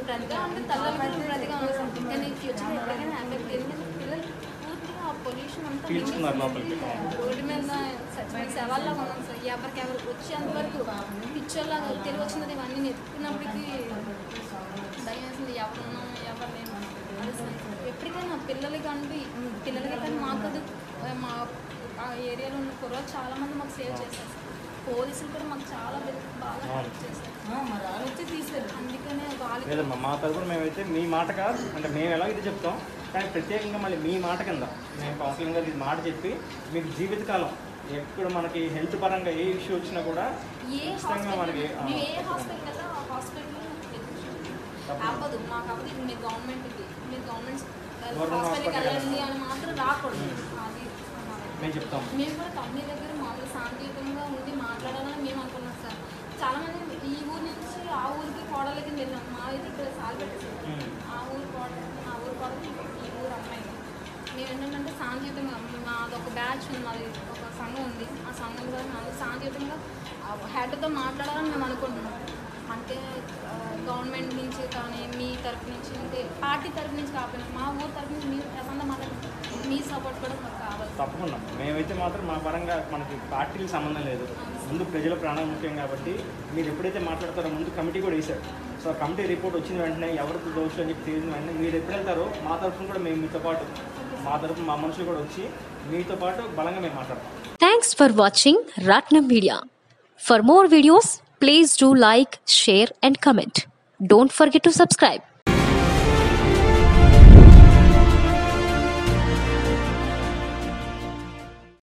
ప్రతిగా అంటే తల్లికి ప్రతిగా ఉంది సార్ కానీ ఫ్యూచర్ ఎప్పటికైనా ఎఫెక్ట్ ఎందుకంటే పిల్లలు పూర్తిగా ఆ పొల్యూషన్ అంతా పీల్చుకున్నారు లోపలికి. రోడ్డు మీద చచ్చిపోయిన శవాల్లాగా ఉన్నాం సార్ ఎవరికెవరు వచ్చేంత వరకు పిచ్చోళ్ళగా తెలివి వచ్చినది ఇవన్నీ నెత్తుకున్నప్పటికీ భయం వేసింది ఎవరు ఉన్నాం ఎవరు లేము అదే సార్. ఎప్పటికైనా పిల్లలకి అంటే పిల్లలకి కానీ మాకు అది మా ఆ ఏరియాలో ఉన్న కుర్ర చాలా మంది మాకు సేవ్ చేశారు సార్. పోలీసులు కూడా మాకు చాలా బె- బాగా హెల్ప్ చేశారు మరి వాళ్ళు వచ్చి తీసారు అందుకనే వాళ్ళకి లేదమ్మా మా తరపున మేమైతే మీ మాట కాదు అంటే మేము ఎలా ఇది చెప్తాం కానీ ప్రత్యేకంగా మళ్ళీ మీ మాట కింద మేము కౌన్సిలింగ్ గారు ఇది మాట చెప్పి మీకు జీవితకాలం ఎక్కడ మనకి హెల్త్ పరంగా ఏ ఇష్యూ వచ్చినా కూడా ఏ ఖచ్చితంగా మనకి హాస్పిటల్ ఆ, మేము ఏ హాస్పిటల్ కదా ఆ హాస్పిటల్ అవ్వదు మాకు అవ్వదు ఇప్పుడు మీరు గవర్నమెంట్కి మీరు గవర్నమెంట్ Government హాస్పిటల్కి hospital వెళ్ళండి అని మాత్రం రాకూడదు అది మేము చెప్తాం మేము కూడా కంపెనీ దగ్గర మామూలు శాంతియుతంగా ఉండి మాట్లాడాలని మేము అనుకున్నాం సార్ చాలా మంది ఈ ఊరు నుంచి ఆ ఊరికి కోడలకి వెళ్ళాం మా అయితే ఇక్కడ సాల్ పెట్టేసాం ఉమ్. ఆ ఊరు కోడలు ఆ ఊరు కోడలు ఈ ఊరు అమ్మాయి మేము ఏంటంటే శాంతియుతంగా మాది ఒక బ్యాచ్ ఉంది మాది ఒక సంఘం ఉంది ఆ సంఘం ద్వారా మాది శాంతియుతంగా హెడ్తో మాట్లాడాలని మేము అనుకుంటున్నాం అంటే ఆ, గవర్నమెంట్ నుంచి కానీ మీ తరఫు నుంచి అంటే పార్టీ తరఫు నుంచి కాకపోయినా మా ఊరు తరఫు నుంచి మీరు ప్రశాంత మాట్లాడుతున్నారు మీ సపోర్ట్ కూడా మాకు కావాలి తప్పకుండా మేమైతే మాత్రం మా పరంగా మనకి పార్టీలకు సంబంధం లేదు ముందు ప్రజల ప్రాణం ముఖ్యం కాబట్టి మీరు ఎప్పుడైతే మాట్లాడతారో ముందు కమిటీ కూడా వేశారు సో ఆ కమిటీ రిపోర్ట్ వచ్చిన వెంటనే ఎవరికి దోషులు అని చెప్పి తెలిసిన వెంటనే మీరు ఎప్పుడు వెళ్తారో మా తరఫున కూడా మేము మీతో పాటు మా తరఫున మా మనుషులు కూడా వచ్చి మీతో పాటు బలంగా మేము మాట్లాడతాం Thanks for watching Ratnam Media. For more videos, please do like, share, and comment. Don't forget to subscribe.